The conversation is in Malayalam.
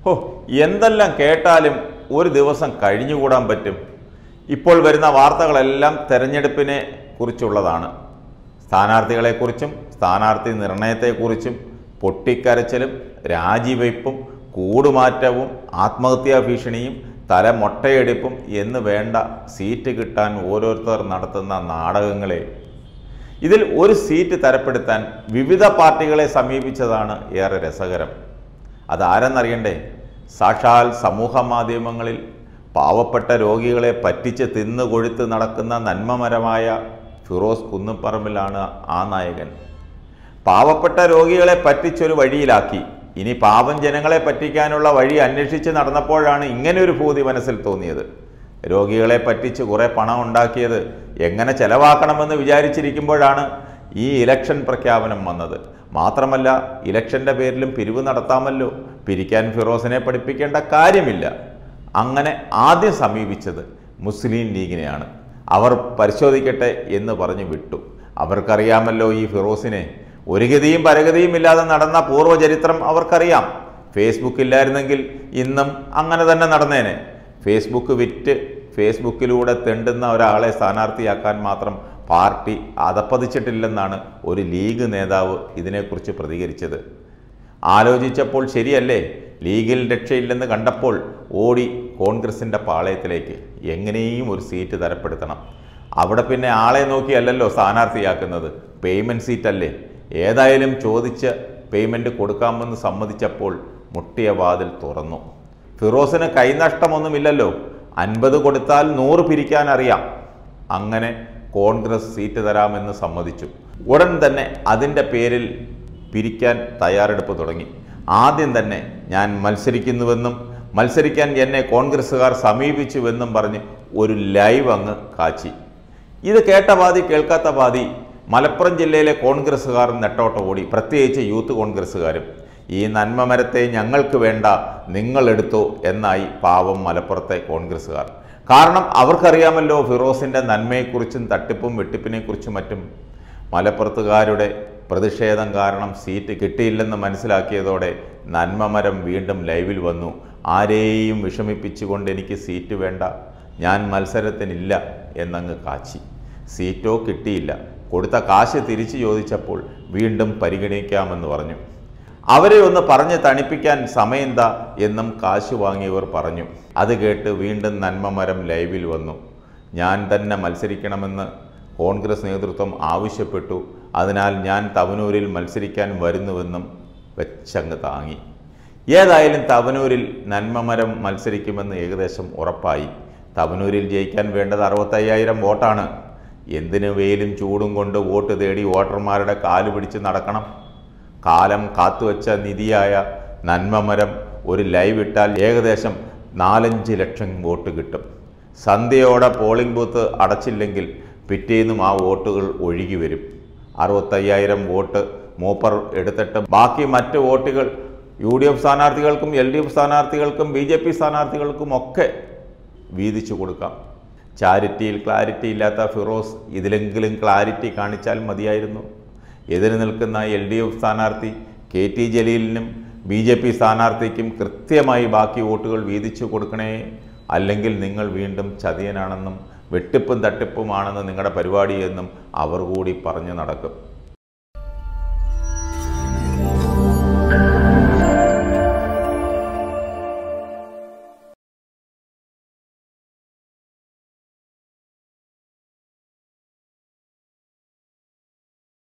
ഹോ എന്തെല്ലാം കേട്ടാലും ഒരു ദിവസം കഴിഞ്ഞുകൂടാൻ പറ്റും ഇപ്പോൾ വരുന്ന വാർത്തകളെല്ലാം തെരഞ്ഞെടുപ്പിനെ കുറിച്ചുള്ളതാണ് സ്ഥാനാർത്ഥികളെക്കുറിച്ചും സ്ഥാനാർത്ഥി നിർണയത്തെക്കുറിച്ചും പൊട്ടിക്കരച്ചിലും രാജിവയ്പും കൂടുമാറ്റവും ആത്മഹത്യാ ഭീഷണിയും തലമൊട്ടയെടുപ്പും എന്ന് വേണ്ട സീറ്റ് കിട്ടാൻ ഓരോരുത്തർ നടത്തുന്ന നാടകങ്ങളെ ഇതിൽ ഒരു സീറ്റ് തരപ്പെടുത്താൻ വിവിധ പാർട്ടികളെ സമീപിച്ചതാണ് ഏറെ രസകരം അതാരെന്നറിയണ്ടേ സാക്ഷാൽ സമൂഹ മാധ്യമങ്ങളിൽ പാവപ്പെട്ട രോഗികളെ പറ്റിച്ച് തിന്നു കൊഴുത്ത് നടക്കുന്ന നന്മമരമായ ഫിറോസ് കുന്നുപറമ്പിലാണ് ആ നായകൻ പാവപ്പെട്ട രോഗികളെ പറ്റിച്ചൊരു വഴിയിലാക്കി ഇനി പാവം ജനങ്ങളെ പറ്റിക്കാനുള്ള വഴി അന്വേഷിച്ച് നടന്നപ്പോഴാണ് ഇങ്ങനെ ഒരു ഭൂതി മനസ്സിൽ തോന്നിയത് രോഗികളെ പറ്റിച്ച് കുറേ പണം ഉണ്ടാക്കിയത് എങ്ങനെ ചെലവാക്കണമെന്ന് വിചാരിച്ചിരിക്കുമ്പോഴാണ് ഈ ഇലക്ഷൻ പ്രഖ്യാപനം വന്നത് മാത്രമല്ല ഇലക്ഷൻ്റെ പേരിലും പിരിവ് നടത്താമല്ലോ പിരിക്കാൻ ഫിറോസിനെ പഠിപ്പിക്കേണ്ട കാര്യമില്ല അങ്ങനെ ആദ്യം സമീപിച്ചത് മുസ്ലിം ലീഗിനെയാണ് അവർ പരിശോധിക്കട്ടെ എന്ന് പറഞ്ഞ് വിട്ടു അവർക്കറിയാമല്ലോ ഈ ഫിറോസിനെ ഒരു ഗതിയും പരഗതിയും ഇല്ലാതെ നടന്ന പൂർവ്വചരിത്രം അവർക്കറിയാം ഫേസ്ബുക്ക് ഇല്ലായിരുന്നെങ്കിൽ ഇന്നും അങ്ങനെ തന്നെ നടന്നേനെ ഫേസ്ബുക്ക് വിറ്റ് ഫേസ്ബുക്കിലൂടെ തെണ്ടുന്ന ഒരാളെ സ്ഥാനാർത്ഥിയാക്കാൻ മാത്രം പാർട്ടി അതപ്പതിച്ചിട്ടില്ലെന്നാണ് ഒരു ലീഗ് നേതാവ് ഇതിനെക്കുറിച്ച് പ്രതികരിച്ചത് ആലോചിച്ചപ്പോൾ ശരിയല്ലേ ലീഗിൽ രക്ഷയില്ലെന്ന് കണ്ടപ്പോൾ ഓടി കോൺഗ്രസിൻ്റെ പാളയത്തിലേക്ക് എങ്ങനെയും ഒരു സീറ്റ് തരപ്പെടുത്തണം അവിടെ പിന്നെ ആളെ നോക്കിയല്ലല്ലോ സ്ഥാനാർത്ഥിയാക്കുന്നത് പേയ്മെൻറ്റ് സീറ്റല്ലേ ഏതായാലും ചോദിച്ച് പേയ്മെൻറ്റ് കൊടുക്കാമെന്ന് സമ്മതിച്ചപ്പോൾ മുട്ടിയ വാതിൽ തുറന്നു ഫിറോസിന് കൈനഷ്ടമൊന്നുമില്ലല്ലോ അൻപത് കൊടുത്താൽ നൂറ് പിരിക്കാൻ അറിയാം അങ്ങനെ കോൺഗ്രസ് സീറ്റ് തരാമെന്ന് സമ്മതിച്ചു ഉടൻ തന്നെ അതിൻ്റെ പേരിൽ പിരിക്കാൻ തയ്യാറെടുപ്പ് തുടങ്ങി ആദ്യം തന്നെ ഞാൻ മത്സരിക്കുന്നുവെന്നും മത്സരിക്കാൻ എന്നെ കോൺഗ്രസ്സുകാർ സമീപിച്ചുവെന്നും പറഞ്ഞ് ഒരു ലൈവ് അങ്ങ് കാച്ചി ഇത് കേട്ട പാതി കേൾക്കാത്ത പാതി മലപ്പുറം ജില്ലയിലെ കോൺഗ്രസ്സുകാർ നെട്ടോട്ട് ഓടി പ്രത്യേകിച്ച് യൂത്ത് കോൺഗ്രസ്സുകാരും ഈ നന്മ മരത്തെ ഞങ്ങൾക്ക് വേണ്ട നിങ്ങൾ എടുത്തോ എന്നായി പാവം മലപ്പുറത്തെ കോൺഗ്രസ്സുകാർ കാരണം അവർക്കറിയാമല്ലോ ഫിറോസിൻ്റെ നന്മയെക്കുറിച്ചും തട്ടിപ്പും വെട്ടിപ്പിനെക്കുറിച്ചും മറ്റും മലപ്പുറത്തുകാരുടെ പ്രതിഷേധം കാരണം സീറ്റ് കിട്ടിയില്ലെന്ന് മനസ്സിലാക്കിയതോടെ നന്മമരം വീണ്ടും ലൈവിൽ വന്നു ആരെയും വിഷമിപ്പിച്ചുകൊണ്ട് എനിക്ക് സീറ്റ് വേണ്ട ഞാൻ മത്സരത്തിനില്ല എന്നങ്ങ് കാച്ചി സീറ്റോ കിട്ടിയില്ല കൊടുത്ത കാശ് തിരിച്ചു ചോദിച്ചപ്പോൾ വീണ്ടും പരിഗണിക്കാമെന്ന് പറഞ്ഞു അവരെ ഒന്ന് പറഞ്ഞ് തണിപ്പിക്കാൻ സമയന്താ എന്നും കാശ് വാങ്ങിയവർ പറഞ്ഞു അത് കേട്ട് വീണ്ടും നന്മമരം ലൈവിൽ വന്നു ഞാൻ തന്നെ മത്സരിക്കണമെന്ന് കോൺഗ്രസ് നേതൃത്വം ആവശ്യപ്പെട്ടു അതിനാൽ ഞാൻ തവനൂരിൽ മത്സരിക്കാൻ വരുന്നുവെന്നും വെച്ചങ്ങ് താങ്ങി ഏതായാലും തവനൂരിൽ നന്മമരം മത്സരിക്കുമെന്ന് ഏകദേശം ഉറപ്പായി തവനൂരിൽ ജയിക്കാൻ വേണ്ടത് അറുപത്തയ്യായിരം വോട്ടാണ് എന്തിനു വെയിലും ചൂടും കൊണ്ട് വോട്ട് തേടി വോട്ടർമാരുടെ കാല് പിടിച്ച് നടക്കണം കാലം കാത്തുവച്ച നിധിയായ നന്മമരം ഒരു ലൈവ് ഇട്ടാൽ ഏകദേശം നാലഞ്ച് ലക്ഷം വോട്ട് കിട്ടും സന്ധ്യയോടെ പോളിംഗ് ബൂത്ത് അടച്ചില്ലെങ്കിൽ പിറ്റേന്നും ആ വോട്ടുകൾ ഒഴുകി വരും അറുപത്തയ്യായിരം വോട്ട് മൂപ്പർ എടുത്തിട്ട് ബാക്കി മറ്റ് വോട്ടുകൾ യു ഡി എഫ് സ്ഥാനാർത്ഥികൾക്കും എൽ ഡി എഫ് സ്ഥാനാർത്ഥികൾക്കും ബി ജെ പി സ്ഥാനാർത്ഥികൾക്കും ഒക്കെ വീതിച്ചു കൊടുക്കാം ചാരിറ്റിയിൽ ക്ലാരിറ്റി ഇല്ലാത്ത ഫിറോസ് ഇതിലെങ്കിലും ക്ലാരിറ്റി കാണിച്ചാൽ മതിയായിരുന്നു എതിര് നിൽക്കുന്ന എൽ ഡി എഫ് സ്ഥാനാർത്ഥി കെ ടി ജലീലിനും ബി ജെ പി സ്ഥാനാർത്ഥിക്കും കൃത്യമായി ബാക്കി വോട്ടുകൾ വീതിച്ചു കൊടുക്കണേ അല്ലെങ്കിൽ നിങ്ങൾ വീണ്ടും ചതിയനാണെന്നും വെട്ടിപ്പും തട്ടിപ്പുമാണെന്ന് നിങ്ങളുടെ പരിപാടിയെന്നും അവർ കൂടി പറഞ്ഞു നടക്കും